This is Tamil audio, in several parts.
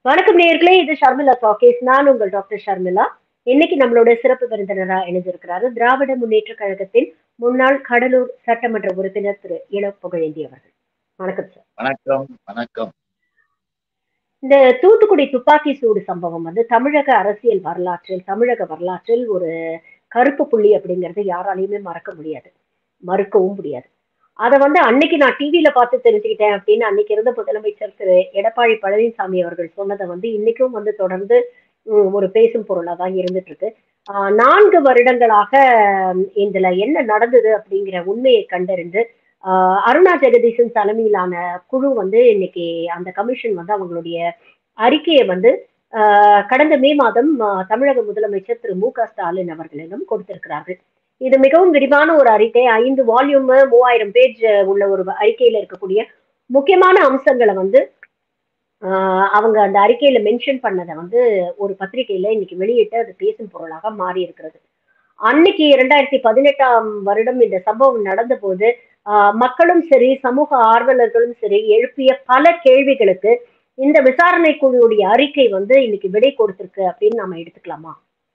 வணக்கம் நேயர்களே இது ஷர்மிளா டாக்கேஸ் நான் உங்கள் டாக்டர் ஷர்மிளா இன்னைக்கு நம்மளோட சிறப்பு விருந்தினரா இணைஞ்சிருக்கிறாரு திராவிட முன்னேற்ற கழகத்தின் முன்னாள் கடலூர் சட்டமன்ற உறுப்பினர் திரு இள புகழேந்தி அவர்கள் வணக்கம் சார் வணக்கம் வணக்கம் இந்த தூத்துக்குடி துப்பாக்கி சூடு சம்பவம் வந்து தமிழக அரசியல் வரலாற்றில் தமிழக வரலாற்றில் ஒரு கருப்பு புள்ளி அப்படிங்கறது யாராலையுமே மறக்க முடியாது மறுக்கவும் முடியாது அதை வந்து அன்னைக்கு நான் டிவியில பார்த்து தெரிஞ்சுக்கிட்டேன் அப்படின்னு அன்னைக்கு இருந்த முதலமைச்சர் திரு எடப்பாடி பழனிசாமி அவர்கள் சொன்னதை வந்து இன்னைக்கும் வந்து தொடர்ந்து உம், ஒரு பேசும் பொருளா தான் இருந்துட்டு இருக்கு ஆஹ் நான்கு வருடங்களாக உம், இதுல என்ன நடந்தது அப்படிங்கிற உண்மையை கண்டறிந்து ஆஹ் அருணா ஜெகதீசன் தலைமையிலான குழு வந்து இன்னைக்கு அந்த கமிஷன் வந்து அவங்களுடைய அறிக்கையை வந்து ஆஹ் கடந்த மே மாதம் ஆஹ் தமிழக முதலமைச்சர் திரு மு க ஸ்டாலின் அவர்களிடம் கொடுத்திருக்கிறார்கள் இது மிகவும் விரிவான ஒரு அறிக்கை ஐந்து வால்யூம் மூவாயிரம் பேஜ் உள்ள ஒரு அறிக்கையில இருக்கக்கூடிய முக்கியமான அம்சங்களை வந்து ஆஹ் அவங்க அந்த அறிக்கையில மென்ஷன் பண்ணதை வந்து ஒரு பத்திரிகையில இன்னைக்கு வெளியிட்டு அது பேசும் பொருளாக மாறி இருக்கிறது அன்னைக்கு இரண்டாயிரத்தி பதினெட்டாம் வருடம் இந்த சம்பவம் நடந்த போது ஆஹ் மக்களும் சரி சமூக ஆர்வலர்களும் சரி எழுப்பிய பல கேள்விகளுக்கு இந்த விசாரணை குழுவுடைய அறிக்கை வந்து இன்னைக்கு விடை கொடுத்திருக்கு அப்படின்னு நாம எடுத்துக்கலாமா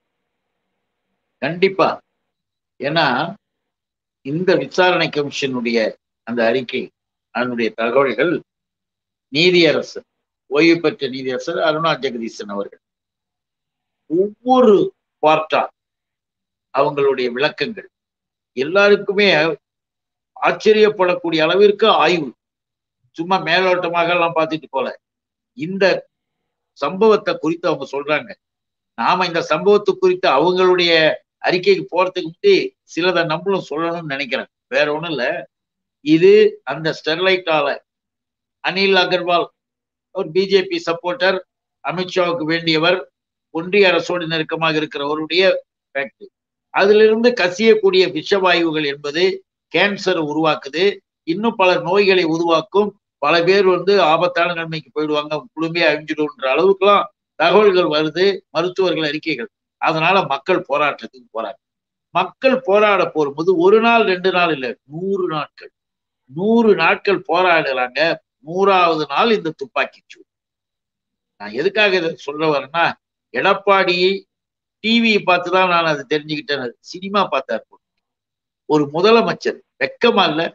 கண்டிப்பா ஏன்னா இந்த விசாரணை கமிஷனுடைய அந்த அறிக்கை அதனுடைய தகவல்கள் நீதியரசர் ஓய்வு பெற்ற நீதியரசர் அருணா ஜெகதீசன் அவர்கள் ஒவ்வொரு பார்ட்டா அவங்களுடைய விளக்கங்கள் எல்லாருக்குமே ஆச்சரியப்படக்கூடிய அளவிற்கு ஆய்வு சும்மா மேலோட்டமாக எல்லாம் பார்த்துட்டு போல இந்த சம்பவத்தை குறித்து அவங்க சொல்றாங்க நாம இந்த சம்பவத்தை குறித்து அவங்களுடைய அறிக்கைக்கு போறதுக்கு முன்னாடி சிலதை நம்மளும் சொல்லணும்னு நினைக்கிறேன் வேற ஒண்ணும் இல்ல இது அந்த ஸ்டெர்லைட் ஆலை அனில் அகர்வால் ஒரு பிஜேபி சப்போர்ட்டர் அமித்ஷாவுக்கு வேண்டியவர் ஒன்றிய அரசோடு நெருக்கமாக இருக்கிறவருடைய ஃபேக்டரி அதிலிருந்து கசியக்கூடிய விஷவாயுகள் என்பது கேன்சர் உருவாக்குது இன்னும் பல நோய்களை உருவாக்கும் பல பேர் வந்து ஆபத்தான நிலைமைக்கு போயிடுவாங்க குழுமையா அழிஞ்சிடும்ன்ற அளவுக்குலாம் தகவல்கள் வருது மருத்துவர்கள் அறிக்கைகள் அதனால மக்கள் போராட்டத்துக்கு போறாங்க மக்கள் போராட போகும்போது ஒரு நாள் ரெண்டு நாள் இல்ல நூறு நாட்கள் நூறு நாட்கள் போராடுறாங்க நூறாவது நாள் இந்த துப்பாக்கி சூடு நான் எதுக்காக இதை சொல்ல வரேன்னா எடப்பாடி டிவி பார்த்து தான் நான் அதை தெரிஞ்சுக்கிட்டேன் சினிமா பார்த்தார் ஒரு முதலமைச்சர் வெக்கமா இல்ல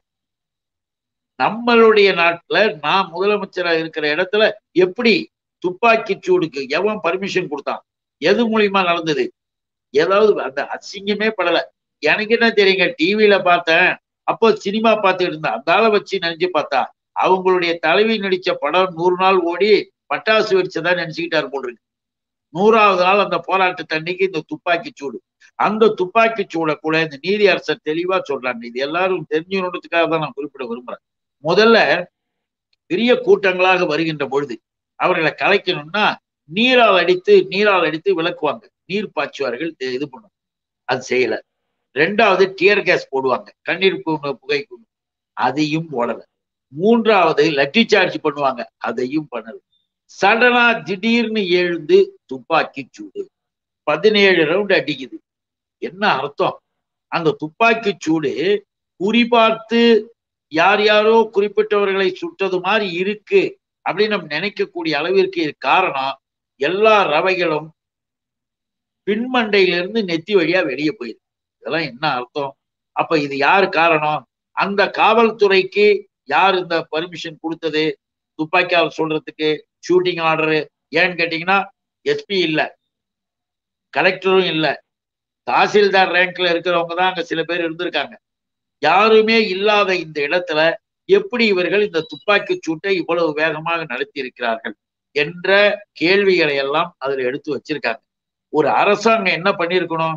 நம்மளுடைய நாட்டுல நான் முதலமைச்சரா இருக்கிற இடத்துல எப்படி துப்பாக்கி சூடுக்கு எவன் பர்மிஷன் கொடுத்தான் எது மூலியமா நடந்தது ஏதாவது அந்த அசிங்கமே படல எனக்கு என்ன தெரியுங்க டிவியில பார்த்தேன் அப்போ சினிமா பார்த்துட்டு இருந்தேன் அந்த ஆளை வச்சு நினைச்சு பார்த்தா அவங்களுடைய தலைவி நடிச்ச படம் நூறு நாள் ஓடி பட்டாசு வெடிச்சதா நினைச்சுக்கிட்டாரு போல் இருக்கு நூறாவது நாள் அந்த போராட்டத்தை அன்னைக்கு இந்த துப்பாக்கி சூடு அந்த துப்பாக்கி சூட கூட இந்த நீதி அரசர் தெளிவா சொல்றாங்க இது எல்லாரும் தெரிஞ்சுக்கணுன்றதுக்காக தான் நான் குறிப்பிட விரும்புறேன் முதல்ல பெரிய கூட்டங்களாக வருகின்ற பொழுது அவர்களை கலைக்கணும்னா நீரால் அடித்து நீரால் அடித்து விளக்குவாங்க நீர் பாய்ச்சுவார்கள் இது- இது பண்ணும் அது செய்யல ரெண்டாவது டியர் கேஸ் போடுவாங்க கண்ணீர் கு- புகை கு- அதையும் போடல மூன்றாவது லட்டி சார்ஜ் பண்ணுவாங்க அதையும் பண்ணல சடனா திடீர்னு எழுந்து துப்பாக்கி சூடு பதினேழு ரவுண்ட் அடிக்குது என்ன அர்த்தம் அந்த துப்பாக்கி சூடு குறிபார்த்து யார் யாரோ குறிப்பிட்டவர்களை சுட்டது மாதிரி இருக்கு அப்படின்னு நம்ம நினைக்கக்கூடிய அளவிற்கு இது காரணம் எல்லா ரவைகளும் பின்மண்டையிலிருந்து நெத்தி வழியா வெளியே போயிருக்கு இதெல்லாம் என்ன அர்த்தம் அப்ப இது யாரு காரணம் அந்த காவல்துறைக்கு யார் இந்த பர்மிஷன் கொடுத்தது துப்பாக்கியால் சொல்றதுக்கு ஷூட்டிங் ஆர்டர் ஏன்னு கேட்டீங்கன்னா எஸ்பி இல்ல கலெக்டரும் இல்ல தாசில்தார் ரேங்க்ல இருக்கிறவங்க தான் அங்க சில பேர் இருந்திருக்காங்க யாருமே இல்லாத இந்த இடத்துல எப்படி இவர்கள் இந்த துப்பாக்கி சூட்டை இவ்வளவு வேகமாக நடத்தி இருக்கிறார்கள் என்ற கேள்விகளை எல்லாம் அதுல எடுத்து வச்சிருக்காங்க ஒரு அரசாங்கம் என்ன பண்ணிருக்கணும்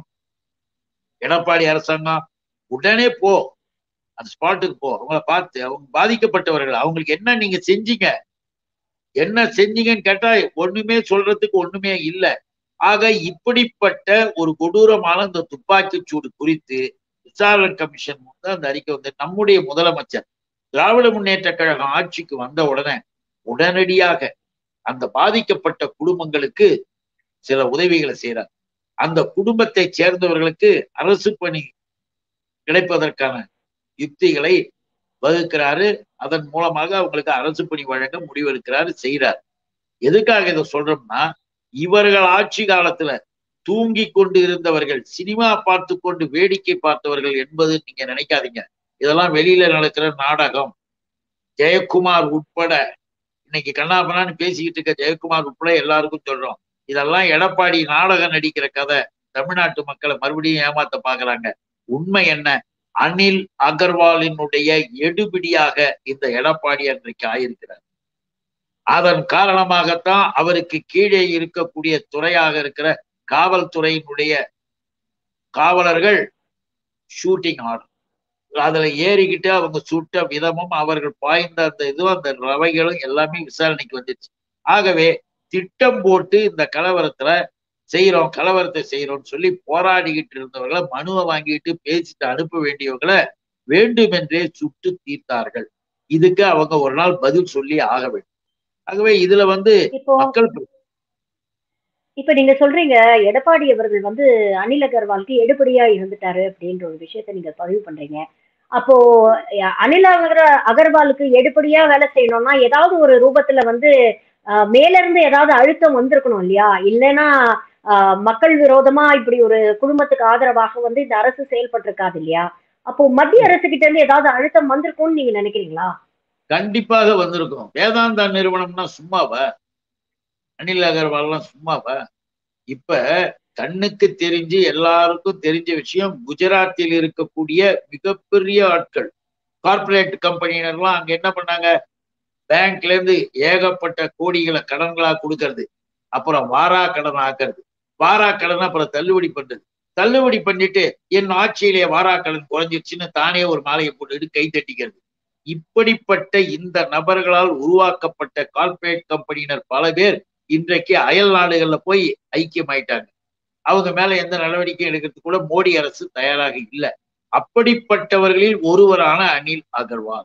எடப்பாடி அரசாங்கம் உடனே போ அந்த ஸ்பாட்டுக்கு போ அவங்கள பார்த்து அவங்க பாதிக்கப்பட்டவர்கள் அவங்களுக்கு என்ன நீங்க செஞ்சீங்க என்ன செஞ்சீங்கன்னு கேட்டா ஒண்ணுமே சொல்றதுக்கு ஒண்ணுமே இல்ல ஆக இப்படிப்பட்ட ஒரு கொடூரமான இந்த துப்பாக்கி சூடு குறித்து விசாரணை கமிஷன் வந்து அந்த அறிக்கை வந்து நம்முடைய முதலமைச்சர் திராவிட முன்னேற்ற கழகம் ஆட்சிக்கு வந்த உடனே உடனடியாக அந்த பாதிக்கப்பட்ட குடும்பங்களுக்கு சில உதவிகளை செய்யறார் அந்த குடும்பத்தை சேர்ந்தவர்களுக்கு அரசு பணி கிடைப்பதற்கான யுக்திகளை வகுக்கிறாரு அதன் மூலமாக அவங்களுக்கு அரசு பணி வழங்க முடிவெடுக்கிறாரு செய்கிறார் எதுக்காக இதை சொல்றோம்னா இவர்கள் ஆட்சி காலத்துல தூங்கி கொண்டு இருந்தவர்கள் சினிமா பார்த்து கொண்டு வேடிக்கை பார்த்தவர்கள் என்பது நீங்க நினைக்காதீங்க இதெல்லாம் வெளியில நடக்கிற நாடகம் ஜெயக்குமார் உட்பட இன்னைக்கு கண்ணாபனான்னு பேசிக்கிட்டு இருக்க ஜெயக்குமார் உட்பட எல்லாருக்கும் சொல்றோம் இதெல்லாம் எடப்பாடி நாடகம் நடிக்கிற கதை தமிழ்நாட்டு மக்களை மறுபடியும் ஏமாத்த பாக்குறாங்க உண்மை என்ன அனில் அகர்வாலினுடைய எடுபிடியாக இந்த எடப்பாடி அன்றைக்கு ஆயிருக்கிறார் அதன் காரணமாகத்தான் அவருக்கு கீழே இருக்கக்கூடிய துறையாக இருக்கிற காவல்துறையினுடைய காவலர்கள் ஷூட்டிங் ஆர்டர் அதுல ஏறிக்கிட்டு அவங்க சுட்ட விதமும் அவர்கள் பாய்ந்த அந்த இதுவும் அந்த ரவைகளும் எல்லாமே விசாரணைக்கு வந்துருச்சு ஆகவே திட்டம் போட்டு இந்த கலவரத்துல செய்யறோம் கலவரத்தை செய்யறோம்னு சொல்லி போராடிக்கிட்டு இருந்தவர்களை மனுவை வாங்கிட்டு பேசிட்டு அனுப்ப வேண்டியவங்களை வேண்டுமென்றே சுட்டு தீர்த்தார்கள் இதுக்கு அவங்க ஒரு நாள் பதில் சொல்லி ஆக வேண்டும் ஆகவே இதுல வந்து இப்போ மக்கள் இப்ப நீங்க சொல்றீங்க எடப்பாடி அவர்கள் வந்து அனில் அகர்வாலுக்கு எடுபடியா இருந்துட்டாரு அப்படின்ற ஒரு விஷயத்த நீங்க பதிவு பண்றீங்க அப்போ அஹ், அனில் அகர் அகர்வாலுக்கு எடுபடியா வேலை செய்யணும்னா ஏதாவது ஒரு ரூபத்துல வந்து அஹ், மேல இருந்து ஏதாவது அழுத்தம் வந்திருக்கணும் இல்லையா இல்லைன்னா அஹ், மக்கள் விரோதமா இப்படி ஒரு குடும்பத்துக்கு ஆதரவாக வந்து இந்த அரசு செயல்பட்டிருக்காது இல்லையா அப்போ மத்திய அரசு கிட்ட இருந்து ஏதாவது அழுத்தம் வந்திருக்கும்னு நீங்க நினைக்கிறீங்களா கண்டிப்பாக வந்திருக்கும் வேதாந்தா நிறுவனம்னா சும்மாவா அனில் அகர்வால்லாம் சும்மாவா இப்ப கண்ணுக்கு தெரிஞ்சு எல்லாருக்கும் தெரிஞ்ச விஷயம் குஜராத்தில் இருக்கக்கூடிய மிகப்பெரிய ஆட்கள் கார்ப்பரேட் கம்பெனியினர்லாம் அங்க என்ன பண்ணாங்க பேங்க்ல இருந்து ஏகப்பட்ட கோடிகளை கடன்களா கொடுக்கறது அப்புறம் வாரா கடன் ஆக்குறது வாரா கடன் அப்புறம் தள்ளுபடி பண்றது தள்ளுபடி பண்ணிட்டு என் ஆட்சியிலே வாரா கடன் குறைஞ்சிருச்சுன்னு தானே ஒரு மாலையை போட்டுட்டு கை தட்டிக்கிறது இப்படிப்பட்ட இந்த நபர்களால் உருவாக்கப்பட்ட கார்ப்பரேட் கம்பெனியினர் பல பேர் இன்றைக்கு அயல் நாடுகள்ல போய் ஐக்கியமாயிட்டாங்க அவங்க மேல எந்த நடவடிக்கையும் எடுக்கிறதுக்கு கூட மோடி அரசு தயாராக இல்லை அப்படிப்பட்டவர்களில் ஒருவரான அனில் அகர்வால்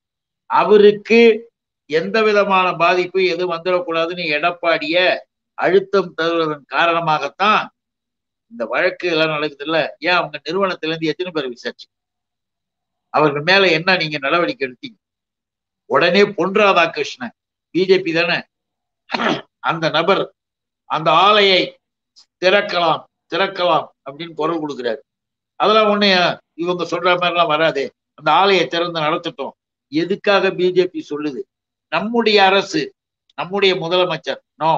அவருக்கு எந்த விதமான பாதிப்பு எதுவும் வந்துடக்கூடாதுன்னு எடப்பாடிய அழுத்தம் தருவதன் காரணமாகத்தான் இந்த வழக்கு எல்லாம் நடக்குது இல்ல ஏன் அவங்க நிறுவனத்துல இருந்து எத்தனை பேர் விசாரிச்சு அவர்கள் மேல என்ன நீங்க நடவடிக்கை எடுத்தீங்க உடனே பொன் ராதாகிருஷ்ணன் பிஜேபி தானே அந்த நபர் அந்த ஆலையை திறக்கலாம் திறக்கலாம் அப்படின்னு குரல் கொடுக்கிறாரு அதெல்லாம் ஒண்ணு இவங்க சொல்ற மாதிரிலாம் வராது அந்த ஆலையை திறந்து நடத்தட்டும் எதுக்காக பிஜேபி சொல்லுது நம்முடைய அரசு நம்முடைய முதலமைச்சர் நோ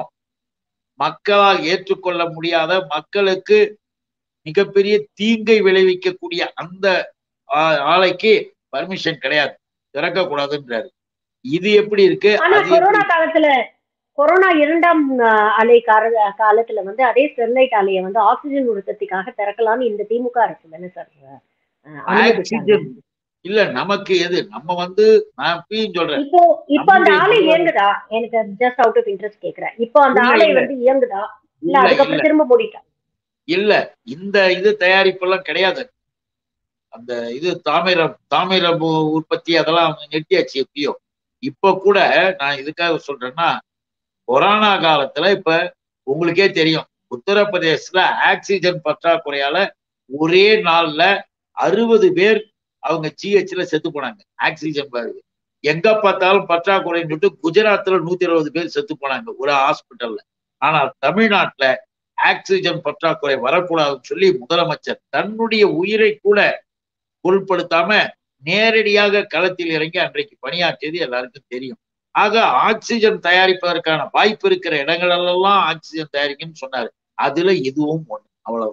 மக்களால் ஏற்றுக்கொள்ள முடியாத மக்களுக்கு மிகப்பெரிய தீங்கை விளைவிக்கக்கூடிய அந்த ஆ- ஆலைக்கு பர்மிஷன் கிடையாது திறக்க கூடாதுன்றாரு இது எப்படி இருக்கு ஆனா அது எப்படி கொரோனா காலத்துல கொரோனா இரண்டாம் அஹ், அலை கால காலத்துல வந்து அதே ஸ்டெர்லைட் ஆலையை வந்து ஆக்சிஜன் உற்பத்திக்காக திறக்கலாம்னு இந்த திமுக அரசு தானே சார் அஹ், அனுமதிச்சாங்க. ஆக்சிஜன் இல்ல நமக்கு எது நம்ம வந்து நான் இப்பயும் சொல்றேன் இப்போ இப்போ அந்த நம்முடைய ஆலை முதல்வர் இயங்குதா எனக்கு ஜஸ்ட் அவுட் ஆஃப் இன்ட்ரெஸ்ட் கேக்குறேன் இப்போ அந்த இல்ல, ஆலை இல்ல. வந்து இயங்குதா இல்ல இல்ல இல்ல அதுக்கப்புறம் திரும்ப மூடிட்டா இல்ல இந்த இது தயாரிப்பு எல்லாம் கிடையாது அந்த இது தாமிரம் தாமிரம் உ- உற்பத்தி அதெல்லாம் அவங்க நிறுத்தியாச்சு எப்பயோ இப்ப கூட நான் இதுக்காக சொல்றேன்னா கொரோனா காலத்துல இப்ப உங்களுக்கே தெரியும் உத்தரப்பிரதேசத்துல ஆக்சிஜன் பற்றாக்குறையால ஒரே நாள்ல அறுபது பேர் அவங்க ஜிஹெச்ல செத்து போனாங்க ஆக்சிஜன் பாருங்க எங்க பார்த்தாலும் பற்றாக்குறைன்னு சொல்லிட்டு குஜராத்ல நூத்தி இருபது பேர் செத்து போனாங்க ஒரு ஹாஸ்பிட்டல்ல ஆனால் தமிழ்நாட்டுல ஆக்சிஜன் பற்றாக்குறை வரக்கூடாதுன்னு சொல்லி முதலமைச்சர் தன்னுடைய உயிரை கூட பொருட்படுத்தாம நேரடியாக களத்தில் இறங்கி அன்றைக்கு பணியாற்றியது எல்லாருக்கும் தெரியும் ஆக ஆக்சிஜன் தயாரிப்பதற்கான வாய்ப்பு இருக்கிற இடங்களெல்லாம் ஆக்சிஜன் தயாரிக்குன்னு சொன்னாரு அதுல இதுவும் ஒண்ணு அவ்வளவு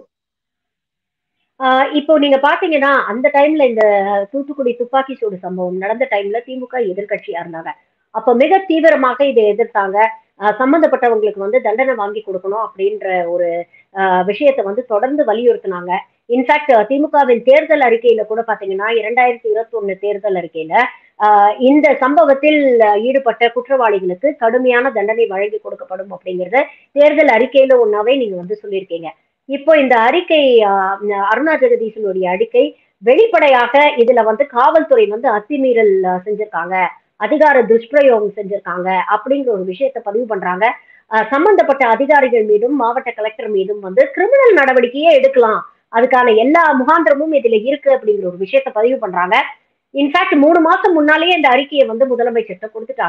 ஆஹ் இப்போ நீங்க பாத்தீங்கன்னா அந்த டைம்ல இந்த தூத்துக்குடி துப்பாக்கி சூடு சம்பவம் நடந்த டைம்ல திமுக எதிர்க்கட்சியா இருந்தாங்க அப்ப மிக தீவிரமாக இதை எதிர்த்தாங்க ஆஹ் சம்பந்தப்பட்டவங்களுக்கு வந்து தண்டனை வாங்கி கொடுக்கணும் அப்படின்ற ஒரு ஆஹ் விஷயத்தை வந்து தொடர்ந்து வலியுறுத்தினாங்க இன்ஃபேக்ட் திமுகவின் தேர்தல் அறிக்கையில கூட பாத்தீங்கன்னா இரண்டாயிரத்தி இருபத்தி ஒண்ணு தேர்தல் அறிக்கையில ஆஹ் இந்த சம்பவத்தில் ஈடுபட்ட குற்றவாளிகளுக்கு கடுமையான தண்டனை வழங்கி கொடுக்கப்படும் அப்படிங்கறத தேர்தல் அறிக்கையில ஒன்னாவே நீங்க வந்து சொல்லியிருக்கீங்க இப்போ இந்த அறிக்கை ஆஹ் அருணா ஜெகதீசனுடைய அறிக்கை வெளிப்படையாக இதுல வந்து காவல்துறை வந்து அத்துமீறல் ஆஹ் செஞ்சிருக்காங்க அதிகார துஷ்பிரயோகம் செஞ்சிருக்காங்க அப்படிங்கிற ஒரு விஷயத்தை பதிவு பண்றாங்க ஆஹ் சம்பந்தப்பட்ட அதிகாரிகள் மீதும் மாவட்ட கலெக்டர் மீதும் வந்து கிரிமினல் நடவடிக்கையே எடுக்கலாம் அதுக்கான எல்லா முகாந்திரமும் இதுல இருக்கு அப்படிங்கிற ஒரு விஷயத்தை பதிவு பண்றாங்க இன்ஃபேக்ட் மூணு மாசம் முன்னாலேயே இந்த அறிக்கையை வந்து முதலமைச்சர்கிட்ட கொடுத்துட்டாங்க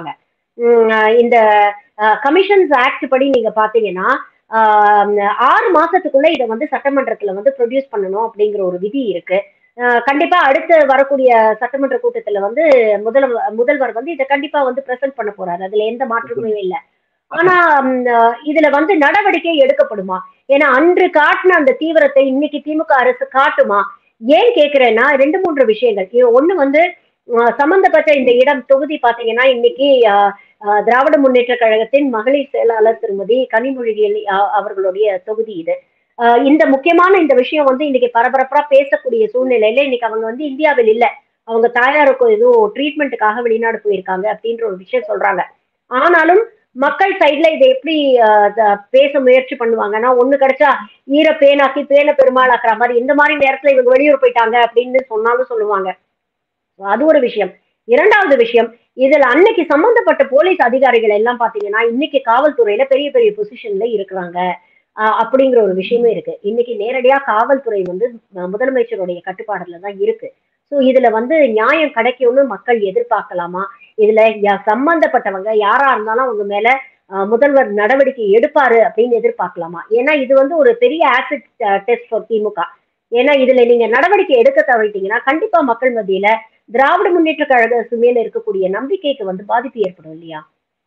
உம், அஹ் இந்த கமிஷன்ஸ் ஆக்ட் படி நீங்க பாத்தீங்கன்னா ஆஹ் ஆறு மாசத்துக்குள்ள இதை வந்து சட்டமன்றத்துல வந்து ப்ரொடியூஸ் பண்ணணும் அப்படிங்கிற ஒரு விதி இருக்கு ஆஹ் கண்டிப்பா அடுத்து வரக்கூடிய சட்டமன்ற கூட்டத்துல வந்து முதல்வர் முதல்வர் வந்து இதை கண்டிப்பா வந்து பிரசன்ட் பண்ண போறாரு அதுல எந்த மாற்றமும் இல்லை ஆனா உம், அஹ் இதுல வந்து நடவடிக்கை எடுக்கப்படுமா ஏன்னா அன்று காட்டின அந்த தீவிரத்தை இன்னைக்கு திமுக அரசு காட்டுமா ஏன் கேக்குறேன்னா ரெண்டு மூன்று விஷயங்கள் இது ஒண்ணு வந்து அஹ், சம்பந்தப்பட்ட இந்த இடம் தொகுதி பாத்தீங்கன்னா இன்னைக்கு அஹ், அஹ், திராவிட முன்னேற்ற கழகத்தின் மகளிர் செயலாளர் திருமதி கனிமொழிகள் அ- அவர்களுடைய தொகுதி இது அஹ், இந்த முக்கியமான இந்த விஷயம் வந்து இன்னைக்கு பரபரப்பா பேசக்கூடிய சூழ்நிலையில இன்னைக்கு அவங்க வந்து இந்தியாவில் இல்ல அவங்க தாயாருக்கு ஏதோ ட்ரீட்மெண்ட்டுக்காக வெளிநாடு போயிருக்காங்க அப்படின்ற ஒரு விஷயம் சொல்றாங்க ஆனாலும் மக்கள் சைட்ல இதை எப்படி அஹ், த- பேச முயற்சி பண்ணுவாங்கன்னா ஒண்ணு கிடைச்சா ஈர பேனாக்கி பேன பெருமாள் ஆக்குற மாதிரி இந்த மாதிரி நேரத்துல இவங்க வெளியூர் போயிட்டாங்க அப்படின்னு சொன்னாலும் சொல்லுவாங்க அது ஒரு விஷயம் இரண்டாவது விஷயம் இதுல அன்னைக்கு சம்பந்தப்பட்ட போலீஸ் அதிகாரிகள் எல்லாம் பாத்தீங்கன்னா இன்னைக்கு காவல்துறையில பெரிய பெரிய பொசிஷன்ல இருக்கிறாங்க ஆஹ் அப்படிங்கிற ஒரு விஷயமே இருக்கு இன்னைக்கு நேரடியா காவல்துறை வந்து அஹ் முதலமைச்சருடைய கட்டுப்பாடுல தான் இருக்கு சோ இதுல வந்து நியாயம் கிடைக்கும்னு மக்கள் எதிர்பார்க்கலாமா இதுல யா- சம்பந்தப்பட்டவங்க யாரா இருந்தாலும் அவங்க மேல அஹ், முதல்வர் நடவடிக்கை எடுப்பாரு அப்படின்னு எதிர்பார்க்கலாமா ஏன்னா இது வந்து ஒரு பெரிய ஆசிட் டெஸ்ட் ஃபார் திமுக ஏன்னா இதுல நீங்க நடவடிக்கை எடுக்க தவறிட்டீங்கன்னா கண்டிப்பா மக்கள் மத்தியில திராவிட முன்னேற்ற கழக அரசு மேல இருக்கக்கூடிய நம்பிக்கைக்கு வந்து பாதிப்பு ஏற்படும் இல்லையா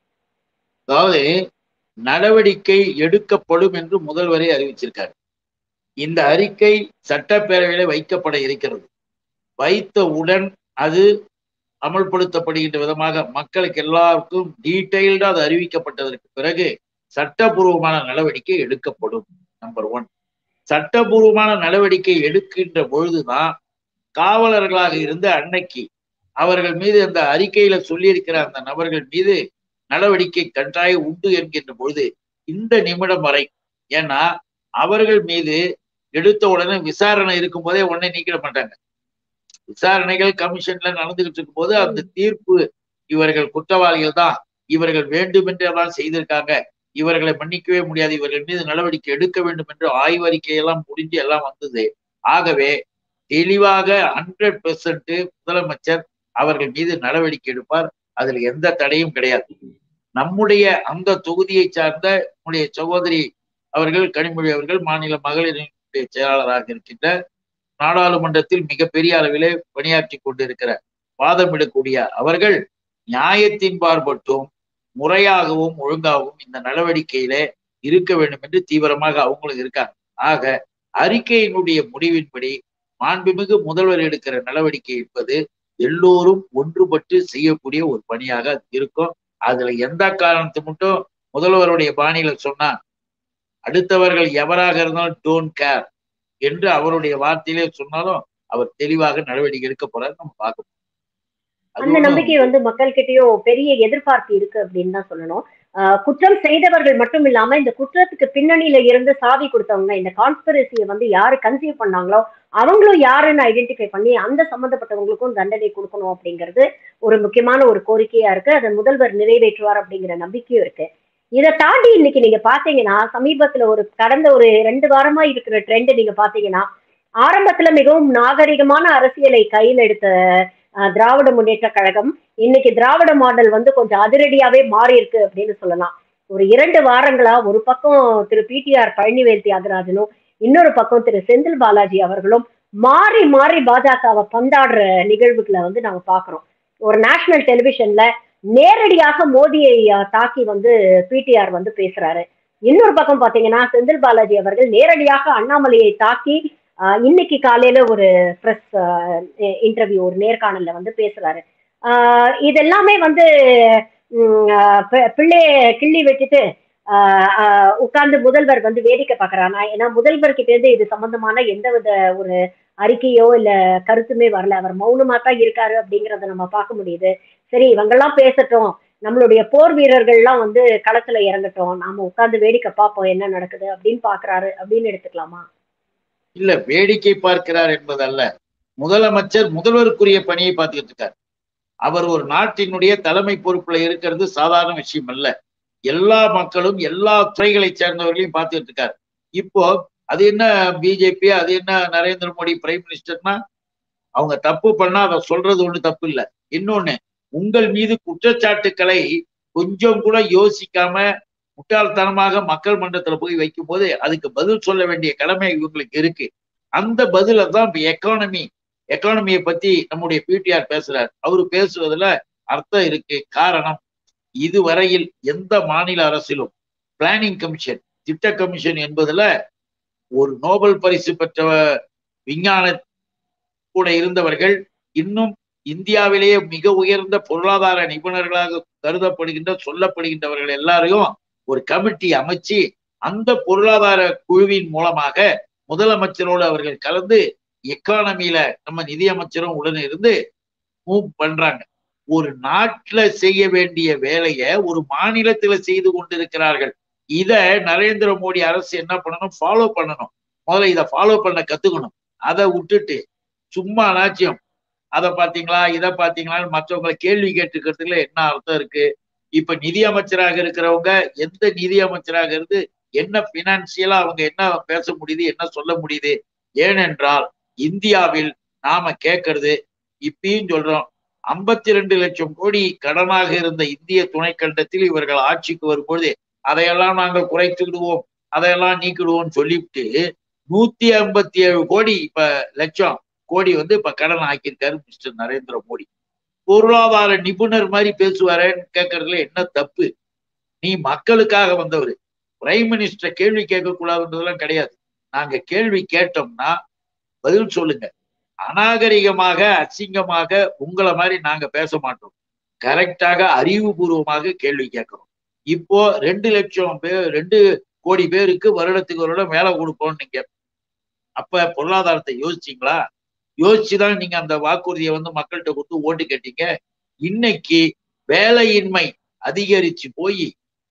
அதாவது நடவடிக்கை எடுக்கப்படும் என்று முதல்வரே அறிவிச்சிருக்காரு இந்த அறிக்கை சட்டப்பேரவையில வைக்கப்பட இருக்கிறது வைத்தவுடன் அது அமல்படுத்தப்படுகின்ற விதமாக மக்களுக்கு எல்லாருக்கும் டீட்டெயில்டா அது அறிவிக்கப்பட்டதற்கு பிறகு சட்டபூர்வமான நடவடிக்கை எடுக்கப்படும் நம்பர் ஒன் சட்டபூர்வமான நடவடிக்கை எடுக்கின்ற பொழுதுதான் காவலர்களாக இருந்த அன்னைக்கு அவர்கள் மீது அந்த அறிக்கையில சொல்லியிருக்கிற அந்த நபர்கள் மீது நடவடிக்கை கட்டாயம் உண்டு என்கின்ற பொழுது இந்த நிமிடம் வரை ஏன்னா அவர்கள் மீது எடுத்த உடனே விசாரணை இருக்கும் போதே உடனே நீக்கிட மாட்டாங்க விசாரணைகள் கமிஷன்ல நடந்துகிட்டு இருக்கும் போது அந்த தீர்ப்பு இவர்கள் குற்றவாளிகள் தான் இவர்கள் வேண்டுமென்றே தான் செய்திருக்காங்க இவர்களை மன்னிக்கவே முடியாது இவர்கள் மீது நடவடிக்கை எடுக்க வேண்டும் என்று ஆய்வறிக்கை எல்லாம் முடிஞ்சு எல்லாம் வந்தது ஆகவே தெளிவாக ஹண்ட்ரட் பெர்சன்ட் முதலமைச்சர் அவர்கள் மீது நடவடிக்கை எடுப்பார் அதுல எந்த தடையும் கிடையாது நம்முடைய அந்த தொகுதியை சார்ந்த நம்முடைய சகோதரி அவர்கள் கனிமொழி அவர்கள் மாநில மகளிரினுடைய செயலாளராக இருக்கின்ற நாடாளுமன்றத்தில் மிகப்பெரிய அளவிலே பணியாற்றி கொண்டிருக்கிற வாதமிடக்கூடிய அவர்கள் நியாயத்தின் பார்பட்டும் முறையாகவும் ஒழுங்காகவும் இந்த நடவடிக்கையிலே இருக்க வேண்டும் என்று தீவிரமாக அவங்களும் இருக்காங்க ஆக அறிக்கையினுடைய முடிவின்படி மாண்புமிகு முதல்வர் எடுக்கிற நடவடிக்கை என்பது எல்லோரும் ஒன்றுபட்டு செய்யக்கூடிய ஒரு பணியாக அது இருக்கும் அதுல எந்த காரணத்தை மட்டும் முதல்வருடைய பாணியில சொன்னா அடுத்தவர்கள் எவராக இருந்தாலும் டோன்ட் கேர் என்று அவருடைய வார்த்தையிலே சொன்னாலும் அவர் தெளிவாக நடவடிக்கை எடுக்க போறாரு நம்ம பார்க்க போறோம். அது அந்த ஒண்ணும் நம்பிக்கை வந்து மக்கள்கிட்டயும் பெரிய எதிர்பார்ப்பு இருக்கு அப்படின்னு தான் சொல்லணும் ஆஹ் குற்றம் செய்தவர்கள் மட்டும் இல்லாம இந்த குற்றத்துக்கு பின்னணியில இருந்து சாவி கொடுத்தவங்க இந்த கான்ஸ்பிரசியை வந்து யாரு கன்சீவ் பண்ணாங்களோ அவங்களும் யாருன்னு ஐடென்டிஃபை பண்ணி அந்த சம்பந்தப்பட்டவங்களுக்கும் தண்டனை கொடுக்கணும் அப்படிங்கிறது ஒரு முக்கியமான ஒரு கோரிக்கையா இருக்கு அதை முதல்வர் நிறைவேற்றுவார் அப்படிங்கிற நம்பிக்கையும் இருக்கு இதை தாண்டி இன்னைக்கு நீங்க பாத்தீங்கன்னா சமீபத்துல ஒரு கடந்த ஒரு ரெண்டு வாரமா இருக்கிற ட்ரெண்ட் நீங்க பாத்தீங்கன்னா ஆரம்பத்துல மிகவும் நாகரிகமான அரசியலை கையில் எடுத்த அஹ், திராவிட முன்னேற்ற கழகம் இன்னைக்கு திராவிட மாடல் வந்து கொஞ்சம் அதிரடியாவே மாறி இருக்கு அப்படின்னு சொல்லலாம் ஒரு இரண்டு வாரங்களா ஒரு பக்கம் திரு பிடிஆர் பழனிவேல் தியாகராஜனும் இன்னொரு பக்கம் திரு செந்தில் பாலாஜி அவர்களும் மாறி மாறி பாஜகவை பந்தாடுற நிகழ்வுகளை வந்து நாங்க பாக்குறோம் ஒரு நேஷனல் டெலிவிஷன்ல நேரடியாக மோடியை அஹ், தாக்கி வந்து பிடிஆர் வந்து பேசுறாரு இன்னொரு பக்கம் பாத்தீங்கன்னா செந்தில் பாலாஜி அவர்கள் நேரடியாக அண்ணாமலையை தாக்கி அஹ், இன்னைக்கு காலையில ஒரு பிரஸ் இன்டர்வியூ ஒரு நேர்காணல்ல வந்து பேசுறாரு ஆஹ் இது எல்லாமே வந்து உம், ஆஹ் பி- பிள்ளைய கிள்ளி வச்சுட்டு உட்கார்ந்து முதல்வர் வந்து வேடிக்கை பாக்குறானா ஏன்னா முதல்வர் கிட்ட இருந்து இது சம்பந்தமான எந்தவித ஒரு அறிக்கையோ இல்ல கருத்துமே வரல அவர் மௌனமா தான் இருக்காரு அப்படிங்கறத நம்ம பார்க்க முடியுது சரி இவங்கெல்லாம் பேசட்டும் நம்மளுடைய போர் வீரர்கள்லாம் வந்து களத்துல இறங்கட்டும் நாம உட்கார்ந்து வேடிக்கை பார்ப்போம் என்ன நடக்குது அப்படின்னு பாக்குறாரு அப்படின்னு எடுத்துக்கலாமா இல்ல வேடிக்கை பார்க்கிறார் என்பதல்ல முதலமைச்சர் முதல்வருக்குரிய பணியை பார்த்துக்கிட்டு இருக்கார் அவர் ஒரு நாட்டினுடைய தலைமை பொறுப்புல இருக்கிறது சாதாரண விஷயம் அல்ல எல்லா மக்களும் எல்லா துறைகளை சேர்ந்தவர்களையும் பார்த்துக்கிட்டு இருக்கார் இப்போ அது என்ன பிஜேபி அது என்ன நரேந்திர மோடி பிரைம் மினிஸ்டர்னா அவங்க தப்பு பண்ணா அதை சொல்றது ஒண்ணு தப்பு இல்ல இன்னொன்னு உங்கள் மீது குற்றச்சாட்டுக்களை கொஞ்சம் கூட யோசிக்காம முட்டாள்தனமாக மக்கள் மன்றத்துல போய் வைக்கும் போது அதுக்கு பதில் சொல்ல வேண்டிய கடமை இவங்களுக்கு இருக்கு அந்த பதில தான் இப்ப எக்கானமி எக்கானமியை பத்தி நம்முடைய பிடிஆர் பேசுறார் அவரு பேசுவதுல அர்த்தம் இருக்கு காரணம் இதுவரையில் எந்த மாநில அரசிலும் பிளானிங் கமிஷன் திட்ட கமிஷன் என்பதுல ஒரு நோபல் பரிசு பெற்ற விஞ்ஞான கூட இருந்தவர்கள் இன்னும் இந்தியாவிலேயே மிக உயர்ந்த பொருளாதார நிபுணர்களாக கருதப்படுகின்ற சொல்லப்படுகின்றவர்கள் எல்லாரையும் ஒரு கமிட்டி அமைச்சு அந்த பொருளாதார குழுவின் மூலமாக முதலமைச்சரோடு அவர்கள் கலந்து எக்கானமியில நம்ம நிதியமைச்சரும் உடனே இருந்து மூவ் பண்றாங்க ஒரு நாட்டுல செய்ய வேண்டிய வேலையை ஒரு மாநிலத்துல செய்து கொண்டிருக்கிறார்கள் இத நரேந்திர மோடி அரசு என்ன பண்ணணும் ஃபாலோ பண்ணணும் முதல்ல இதை ஃபாலோ பண்ண கத்துக்கணும் அதை விட்டுட்டு சும்மா நாச்சியம் அதை பாத்தீங்களா இதை பாத்தீங்களான்னு மற்றவங்களை கேள்வி கேட்டுக்கிறதுல என்ன அர்த்தம் இருக்கு இப்ப நிதி அமைச்சராக இருக்கிறவங்க எந்த நிதி அமைச்சராக இருந்து என்ன பினான்சியலா அவங்க என்ன பேச முடியுது என்ன சொல்ல முடியுது ஏனென்றால் இந்தியாவில் நாம கேட்கறது இப்பயும் சொல்றோம் ஐம்பத்தி ரெண்டு லட்சம் கோடி கடனாக இருந்த இந்திய துணைக்கண்டத்தில் இவர்கள் ஆட்சிக்கு வரும்பொழுது அதையெல்லாம் நாங்கள் குறைத்து விடுவோம் அதையெல்லாம் நீக்கிடுவோம் சொல்லிவிட்டு நூத்தி ஐம்பத்தி ஏழு கோடி இப்ப லட்சம் கோடி வந்து இப்ப கடன் ஆக்கியிருக்காரு மிஸ்டர் நரேந்திர மோடி பொருளாதார நிபுணர் மாதிரி பேசுவாரேன்னு கேட்கறதுல என்ன தப்பு நீ மக்களுக்காக வந்தவர் பிரைம் மினிஸ்டர் கேள்வி கேட்க கூடாதுன்றதெல்லாம் கிடையாது நாங்க கேள்வி கேட்டோம்னா பதில் சொல்லுங்க அநாகரிகமாக அசிங்கமாக உங்களை மாதிரி நாங்க பேச மாட்டோம் கரெக்டாக அறிவுபூர்வமாக கேள்வி கேட்கிறோம் இப்போ ரெண்டு லட்சம் பேர் ரெண்டு கோடி பேருக்கு வருடத்துக்கு வருடம் வேலை கொடுப்போம் நீங்க அப்ப பொருளாதாரத்தை யோசிச்சீங்களா யோசிச்சுதான் நீங்க அந்த வாக்குறுதியை வந்து மக்கள்கிட்ட கொடுத்து ஓட்டு கேட்டீங்க இன்னைக்கு வேலையின்மை அதிகரிச்சு போய்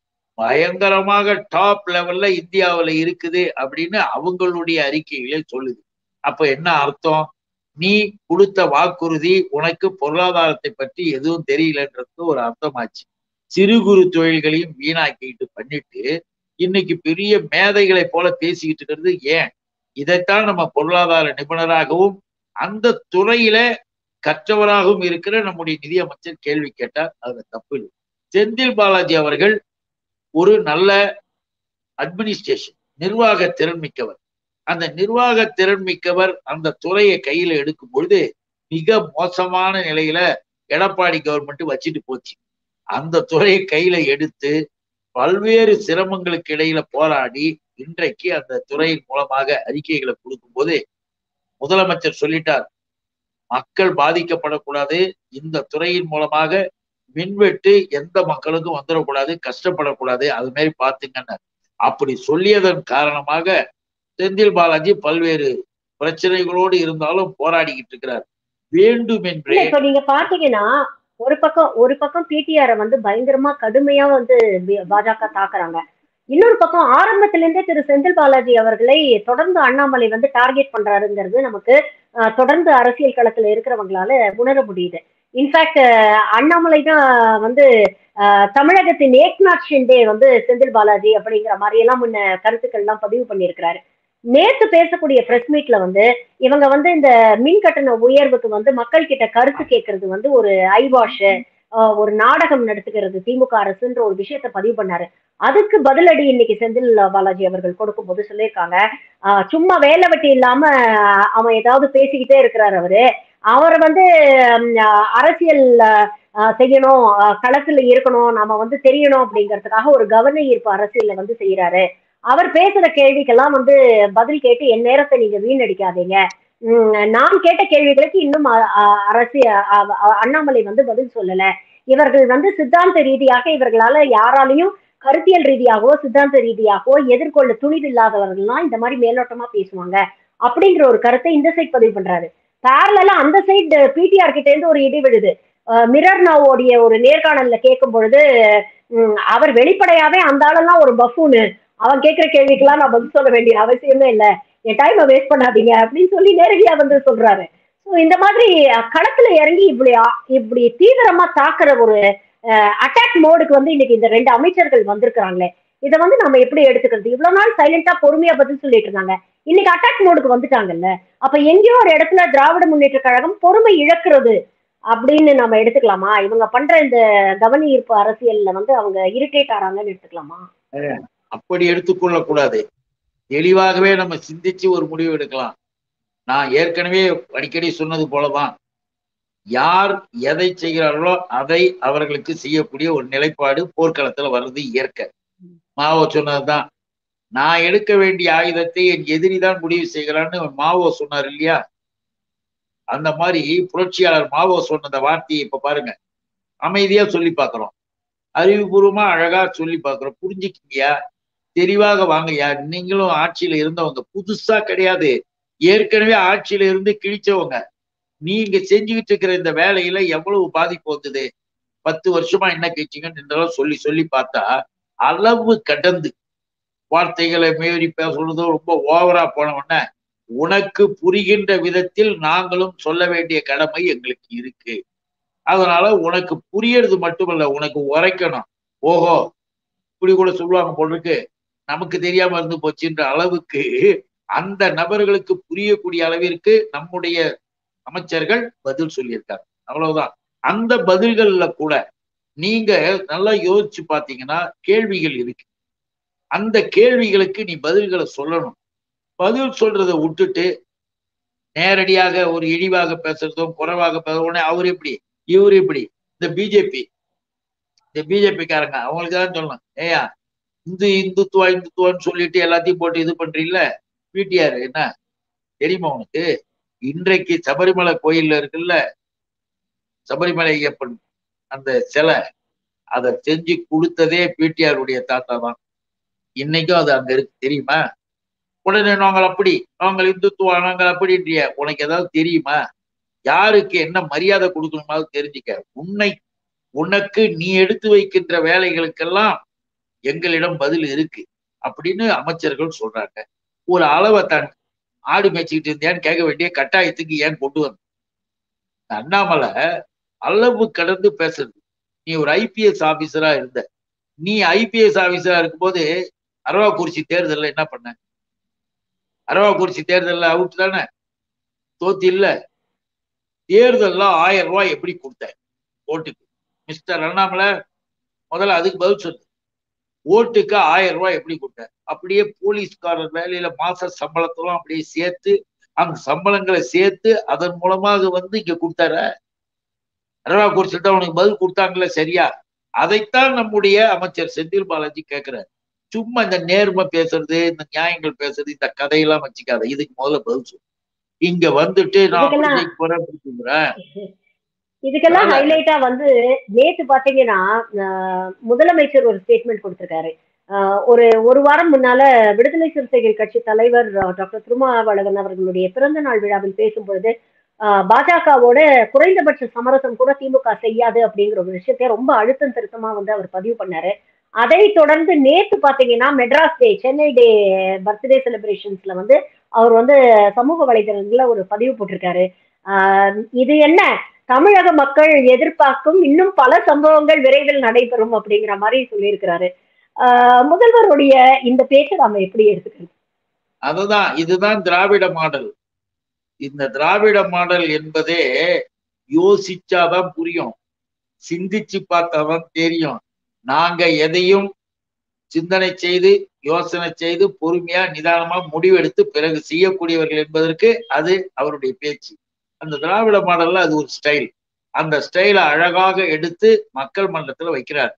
பயங்கரமாக டாப் லெவல்ல இந்தியாவில் இருக்குது அப்படின்னு அவங்களுடைய அறிக்கைகளே சொல்லுது அப்ப என்ன அர்த்தம் நீ கொடுத்த வாக்குறுதி உனக்கு பொருளாதாரத்தை பற்றி எதுவும் தெரியலன்றது ஒரு அர்த்தமாச்சு சிறு குறு தொழில்களையும் வீணாக்கிட்டு பண்ணிட்டு இன்னைக்கு பெரிய மேதைகளை போல பேசிக்கிட்டு இருக்கிறது ஏன் இதைத்தான் நம்ம பொருளாதார நிபுணராகவும் அந்த துறையில கற்றவராகவும் இருக்கிற நம்முடைய நிதியமைச்சர் கேள்வி கேட்டார் அது தப்பு இல்லை செந்தில் பாலாஜி அவர்கள் ஒரு நல்ல அட்மினிஸ்ட்ரேஷன் நிர்வாக திறன் மிக்கவர் அந்த நிர்வாக திறன் மிக்கவர் அந்த துறையை கையில எடுக்கும் பொழுது மிக மோசமான நிலையில எடப்பாடி கவர்மெண்ட் வச்சுட்டு போச்சு அந்த துறையை கையில எடுத்து பல்வேறு சிரமங்களுக்கு இடையில போராடி இன்றைக்கு அந்த துறையின் மூலமாக அறிக்கைகளை கொடுக்கும் போது முதலமைச்சர் சொல்லிட்டார் மக்கள் பாதிக்கப்படக்கூடாது இந்த துறையின் மூலமாக மின்வெட்டு எந்த மக்களுக்கும் வந்துடக்கூடாது கஷ்டப்படக்கூடாது அது மாதிரி பாத்துங்கன்னு அப்படி சொல்லியதன் காரணமாக செந்தில் பாலாஜி பல்வேறு பிரச்சனைகளோடு இருந்தாலும் போராடிக்கிட்டு இருக்கிறார் வேண்டும் என்றே இப்ப நீங்க பாத்தீங்கன்னா ஒரு பக்கம் ஒரு பக்கம் பிடிஆரை வந்து பயங்கரமா கடுமையா வந்து பாஜக தாக்குறாங்க இன்னொரு பக்கம் ஆரம்பத்துல இருந்தே திரு செந்தில் பாலாஜி அவர்களை தொடர்ந்து அண்ணாமலை வந்து டார்கெட் பண்றாருங்கிறது நமக்கு தொடர்ந்து அரசியல் களத்துல இருக்கிறவங்களால உணர முடியுது இன்ஃபேக்ட் அண்ணாமலை தான் வந்து தமிழகத்தின் ஏக்நாத் ஷிண்டே வந்து செந்தில் பாலாஜி அப்படிங்கிற மாதிரி எல்லாம் முன்ன கருத்துக்கள் எல்லாம் பதிவு பண்ணியிருக்கிறாரு நேத்து பேசக்கூடிய பிரஸ் மீட்ல வந்து இவங்க வந்து இந்த மின் கட்டண உயர்வுக்கு வந்து மக்கள் கிட்ட கருத்து கேட்கறது வந்து ஒரு ஐவாஷ் ஒரு நாடகம் நடத்துகிறது திமுக அரசுன்ற ஒரு விஷயத்த பதிவு பண்ணாரு அதுக்கு பதிலடி இன்னைக்கு செந்தில் பாலாஜி அவர்கள் கொடுக்கும் போது சொல்லியிருக்காங்க சும்மா வேலை வெட்டி இல்லாம அவன் ஏதாவது பேசிக்கிட்டே இருக்கிறார் அவரு அவர் வந்து அரசியல் செய்யணும் களத்துல இருக்கணும் நம்ம வந்து தெரியணும் அப்படிங்கிறதுக்காக ஒரு கவன ஈர்ப்பு அரசியல வந்து செய்யறாரு அவர் பேசுற கேள்விக்கெல்லாம் வந்து பதில் கேட்டு என் நேரத்தை நீங்க வீணடிக்காதீங்க நான் கேட்ட கேள்விகளுக்கு இன்னும் அரசியல் அண்ணாமலை வந்து பதில் சொல்லல இவர்கள் வந்து சித்தாந்த ரீதியாக இவர்களால யாராலையும் கருத்தியல் ரீதியாகவோ சித்தாந்த ரீதியாகவோ எதிர்கொள்ள துணிவில்லாதவர்கள்லாம் இந்த மாதிரி மேலோட்டமா பேசுவாங்க அப்படிங்கிற ஒரு கருத்தை இந்த சைட் பதிவு பண்றாரு பேரலா அந்த சைடு பிடிஆர் கிட்ட இருந்து ஒரு இடி விழுது மிரர் நாவோடைய ஒரு நேர்காணல்ல கேட்கும் பொழுது அவர் வெளிப்படையாவே அந்த ஆளெல்லாம் ஒரு பஃபூனு அவன் கேட்கிற கேள்விக்கெல்லாம் நான் பதில் சொல்ல வேண்டிய அவசியமே இல்லை என் டைமை வேஸ்ட் பண்ணாதீங்க அப்படின்னு சொல்லி நேரடியா வந்து சொல்றாரு ஸோ இந்த மாதிரி களத்துல இறங்கி இப்படி இப்படி தீவிரமா தாக்குற ஒரு அட்டாக் மோடுக்கு வந்து இன்னைக்கு இந்த ரெண்டு அமைச்சர்கள் வந்திருக்கிறாங்களே இதை வந்து நம்ம எப்படி எடுத்துக்கிறது இவ்வளவு நாள் சைலண்டா பொறுமையா பதில் சொல்லிட்டு இருந்தாங்க இன்னைக்கு அட்டாக் மோடுக்கு வந்துட்டாங்கல்ல அப்ப எங்கேயோ ஒரு இடத்துல திராவிட முன்னேற்ற கழகம் பொறுமை இழக்கிறது அப்படின்னு நம்ம எடுத்துக்கலாமா இவங்க பண்ற இந்த கவனி ஈர்ப்பு அரசியல்ல வந்து அவங்க இரிட்டேட் ஆறாங்கன்னு எடுத்துக்கலாமா அப்படி எடுத்துக்கொள்ள கூடாது தெளிவாகவே நம்ம சிந்திச்சு ஒரு முடிவு எடுக்கலாம் நான் ஏற்கனவே அடிக்கடி சொன்னது போலதான் யார் எதை செய்கிறார்களோ அதை அவர்களுக்கு செய்யக்கூடிய ஒரு நிலைப்பாடு போர்க்களத்துல வர்றது இயற்கை மாவோ சொன்னதுதான் நான் எடுக்க வேண்டிய ஆயுதத்தை என் எதிரிதான் முடிவு செய்கிறான்னு மாவோ சொன்னார் இல்லையா அந்த மாதிரி புரட்சியாளர் மாவோ சொன்ன அந்த வார்த்தையை இப்ப பாருங்க அமைதியா சொல்லி பார்க்கிறோம் அறிவுபூர்வமா அழகா சொல்லி பார்க்கிறோம் புரிஞ்சுக்கிங்கயா தெளிவாக வாங்கய்யா நீங்களும் ஆட்சியில இருந்தவங்க புதுசா கிடையாது ஏற்கனவே ஆட்சியில இருந்து கிழிச்சவங்க நீங்க செஞ்சுக்கிட்டு இருக்கிற இந்த வேலையில எவ்வளவு பாதிப்பு வந்தது பத்து வருஷமா என்ன கேட்டீங்கன்னு சொல்லி சொல்லி பார்த்தா அளவு கடந்து வார்த்தைகளை மீறி பேசுறதோ ரொம்ப ஓவரா போன உடனே உனக்கு புரிகின்ற விதத்தில் நாங்களும் சொல்ல வேண்டிய கடமை எங்களுக்கு இருக்கு அதனால உனக்கு புரியறது மட்டுமல்ல உனக்கு உரைக்கணும் ஓஹோ இப்படி கூட சொல்லுவாங்க போல் இருக்கு நமக்கு தெரியாம இருந்து போச்சுன்ற அளவுக்கு அந்த நபர்களுக்கு புரியக்கூடிய அளவிற்கு நம்முடைய அமைச்சர்கள் பதில் சொல்லியிருக்காங்க அவ்வளவுதான் அந்த பதில்கள்ல கூட நீங்க நல்லா யோசிச்சு பாத்தீங்கன்னா கேள்விகள் இருக்கு அந்த கேள்விகளுக்கு நீ பதில்களை சொல்லணும் பதில் சொல்றதை விட்டுட்டு நேரடியாக ஒரு இழிவாக பேசுறதும் குறைவாக பேசுறதும் அவர் எப்படி இவர் எப்படி இந்த பிஜேபி இந்த பிஜேபிக்காரங்க அவங்களுக்கு தான் சொல்லணும் ஏயா இந்து இந்துத்துவா இந்துத்துவான்னு சொல்லிட்டு எல்லாத்தையும் போட்டு இது பண்றீங்கள பிடிஆர் என்ன தெரியுமா உனக்கு இன்றைக்கு சபரிமலை கோயில்ல இருக்குல்ல சபரிமலை ஐயப்பன் அந்த சிலை அதை செஞ்சு கொடுத்ததே பிடிஆருடைய தாத்தா தான் இன்னைக்கும் அது அங்க இருக்கு தெரியுமா உடனே நாங்கள் அப்படி நாங்கள் இந்துத்துவா நாங்கள் அப்படின்றிய உனக்கு ஏதாவது தெரியுமா யாருக்கு என்ன மரியாதை கொடுக்கணுமாவது தெரிஞ்சுக்க உன்னை உனக்கு நீ எடுத்து வைக்கின்ற வேலைகளுக்கெல்லாம் எங்களிடம் பதில் இருக்கு அப்படின்னு அமைச்சர்கள் சொல்றாங்க ஒரு அளவை தான் ஆடு மேய்ச்சிக்கிட்டு இருந்தியான்னு கேட்க வேண்டிய கட்டாயத்துக்கு ஏன் கொண்டு வந்த அண்ணாமலை அளவு கடந்து பேசுறது நீ ஒரு ஐபிஎஸ் ஆபீசரா இருந்த நீ ஐபிஎஸ் ஆபீசரா இருக்கும்போது அரவாக்குறிச்சி தேர்தல்ல என்ன பண்ண அரவாக்குறிச்சி தேர்தல்ல அவுட் தானே தோத்து இல்ல தேர்தல்ல ஆயிரம் ரூபாய் எப்படி கொடுத்த ஓட்டுக்கு மிஸ்டர் அண்ணாமலை முதல்ல அதுக்கு பதில் சொல்லு ஓட்டுக்கு ஆயிரம் ரூபாய் எப்படி கொடுத்த அப்படியே போலீஸ்காரர் வேலையில மாச சம்பளத்தெல்லாம் அப்படியே சேர்த்து அந்த சம்பளங்களை சேர்த்து அதன் மூலமாக வந்து இங்க கொடுத்தார அரவா குறிச்சிட்டு உனக்கு பதில் கொடுத்தாங்களே சரியா அதைத்தான் நம்முடைய அமைச்சர் செந்தில் பாலாஜி கேட்கிறார் சும்மா இந்த நேர்மை பேசுறது இந்த நியாயங்கள் பேசுறது இந்த கதையெல்லாம் வச்சுக்காத இதுக்கு முதல்ல பதில் சொல்லு இங்க வந்துட்டு நான் போறேன் இதுக்கெல்லாம் ஹைலைட்டா வந்து நேத்து பாத்தீங்கன்னா முதலமைச்சர் ஒரு ஸ்டேட்மெண்ட் கொடுத்திருக்காரு ஒரு ஒரு வாரம் முன்னால விடுதலை சிறுத்தைகள் கட்சி தலைவர் டாக்டர் திருமாவளவன் அவர்களுடைய பிறந்த நாள் விழாவில் பேசும்பொழுது பாஜகவோட குறைந்தபட்ச சமரசம் கூட திமுக செய்யாது அப்படிங்கிற ஒரு விஷயத்த ரொம்ப அழுத்தம் திருத்தமா வந்து அவர் பதிவு பண்ணாரு அதை தொடர்ந்து நேத்து பாத்தீங்கன்னா Madras day Chennai day birthday செலிப்ரேஷன்ஸ்ல வந்து அவர் வந்து சமூக வலைதளங்கள்ல ஒரு பதிவு போட்டிருக்காரு இது என்ன தமிழக மக்கள் எதிர்பார்க்கும் இன்னும் பல சம்பவங்கள் விரைவில் நடைபெறும் அப்படிங்கிற மாதிரி சொல்லியிருக்கிறாரு முதல்வருடைய இந்த பேச்சை நாம எப்படி எடுத்துக்கிறது அதுதான் இதுதான் திராவிட மாடல் இந்த திராவிட மாடல் என்பதே யோசிச்சாதான் புரியும் சிந்திச்சு பார்த்தாதான் தெரியும் நாங்க எதையும் சிந்தனை செய்து யோசனை செய்து பொறுமையா நிதானமா முடிவெடுத்து பிறகு செய்யக்கூடியவர்கள் என்பதற்கு அது அவருடைய பேச்சு அந்த திராவிட மாடல்ல அது ஒரு ஸ்டைல் அந்த ஸ்டைலை அழகாக எடுத்து மக்கள் மன்றத்துல வைக்கிறார்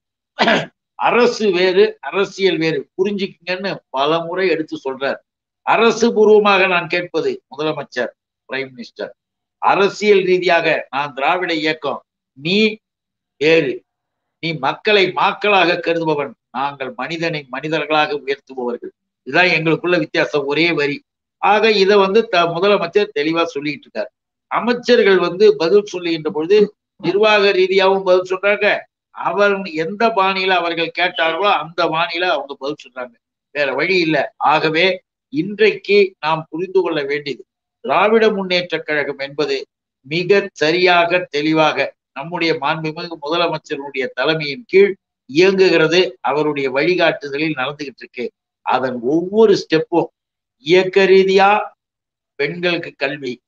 அரசு வேறு அரசியல் வேறு புரிஞ்சுக்குங்கன்னு பல முறை எடுத்து சொல்றார் அரசு பூர்வமாக நான் கேட்பது முதலமைச்சர் பிரைம் மினிஸ்டர் அரசியல் ரீதியாக நான் திராவிட இயக்கம் நீ வேறு நீ மக்களை மாக்களாக கருதுபவன் நாங்கள் மனிதனை மனிதர்களாக உயர்த்துபவர்கள் இதுதான் எங்களுக்குள்ள வித்தியாசம் ஒரே வரி ஆக இதை வந்து த முதலமைச்சர் தெளிவா சொல்லிட்டு இருக்காரு அமைச்சர்கள் வந்து பதில் சொல்லுகின்ற பொழுது நிர்வாக ரீதியாகவும் பதில் சொல்றாங்க அவர் எந்த பாணியில அவர்கள் கேட்டார்களோ அந்த பாணியில அவங்க பதில் சொல்றாங்க வேற வழி இல்லை ஆகவே இன்றைக்கு நாம் புரிந்து கொள்ள வேண்டியது திராவிட முன்னேற்ற கழகம் என்பது மிக சரியாக தெளிவாக நம்முடைய மாண்புமிகு முதலமைச்சருடைய தலைமையின் கீழ் இயங்குகிறது அவருடைய வழிகாட்டுதலில் நடந்துகிட்டு இருக்கு அதன் ஒவ்வொரு ஸ்டெப்பும் இயக்க ரீதியா பெண்களுக்கு கல்வி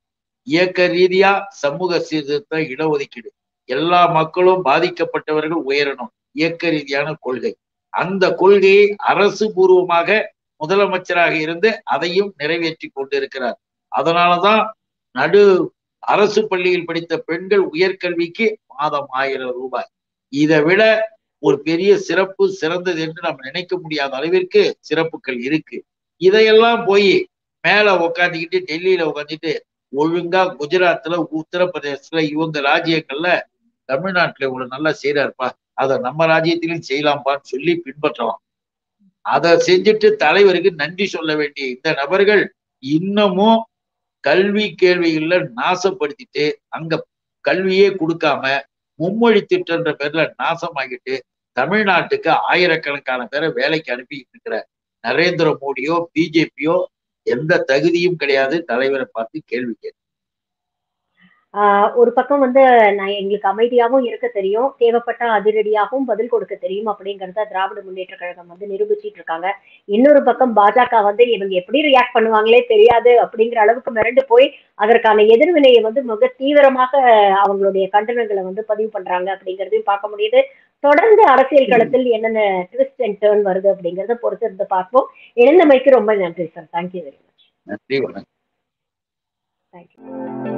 இயக்க ரீதியா சமூக சீர்திருத்தம் இடஒதுக்கீடு எல்லா மக்களும் பாதிக்கப்பட்டவர்கள் உயரணும் இயக்க ரீதியான கொள்கை அந்த கொள்கையை அரசு பூர்வமாக முதலமைச்சராக இருந்து அதையும் நிறைவேற்றி கொண்டிருக்கிறார் அதனாலதான் நடு அரசு பள்ளியில் படித்த பெண்கள் உயர்கல்விக்கு மாதம் ஆயிரம் ரூபாய் இதை விட ஒரு பெரிய சிறப்பு சிறந்தது என்று நம்ம நினைக்க முடியாத அளவிற்கு சிறப்புகள் இருக்கு இதையெல்லாம் போய் மேல உக்காந்துக்கிட்டு டெல்லியில உட்காந்துட்டு ஒழுங்கா குஜராத்ல உத்தரப்பிரதேசத்துல இவங்க ராஜ்யங்கள்ல தமிழ்நாட்டுல இவ்வளவு நல்லா செய்யறாருப்பா அதை நம்ம ராஜ்யத்திலும் செய்யலாம்ப்பான்னு சொல்லி பின்பற்றலாம் அதை செஞ்சுட்டு தலைவருக்கு நன்றி சொல்ல வேண்டிய இந்த நபர்கள் இன்னமும் கல்வி கேள்விகள்ல நாசப்படுத்திட்டு அங்க கல்வியே கொடுக்காம மும்மொழி திட்டன்ற பேர்ல நாசமாகிட்டு தமிழ்நாட்டுக்கு ஆயிரக்கணக்கான பேரை வேலைக்கு அனுப்பிட்டு இருக்கிற நரேந்திர மோடியோ பிஜேபியோ எந்த தகுதியும் கிடையாது தலைவரை பார்த்து கேள்வி கேட்க ஆஹ் ஒரு பக்கம் வந்து நான் எங்களுக்கு அமைதியாகவும் இருக்க தெரியும் தேவைப்பட்ட அதிரடியாகவும் பதில் கொடுக்க தெரியும் அப்படிங்கறத திராவிட முன்னேற்ற கழகம் வந்து நிரூபிச்சிட்டு இருக்காங்க இன்னொரு பக்கம் பாஜக வந்து இவங்க எப்படி ரியாக்ட் பண்ணுவாங்களே தெரியாது அப்படிங்கிற அளவுக்கு மிரண்டு போய் அதற்கான எதிர்வினையை வந்து மிக தீவிரமாக அவங்களுடைய கண்டனங்களை வந்து பதிவு பண்றாங்க அப்படிங்கறதையும் பார்க்க முடியுது தொடர்ந்து அரசியல் களத்தில் என்னென்ன ட்விஸ்ட் அண்ட் டேர்ன் வருது அப்படிங்கறத பொறுத்து இருந்து பார்ப்போம் இணைந்தமைக்கு ரொம்ப நன்றி சார் தேங்க்யூ வெரி மச் நன்றி வணக்கம் தேங்க்யூ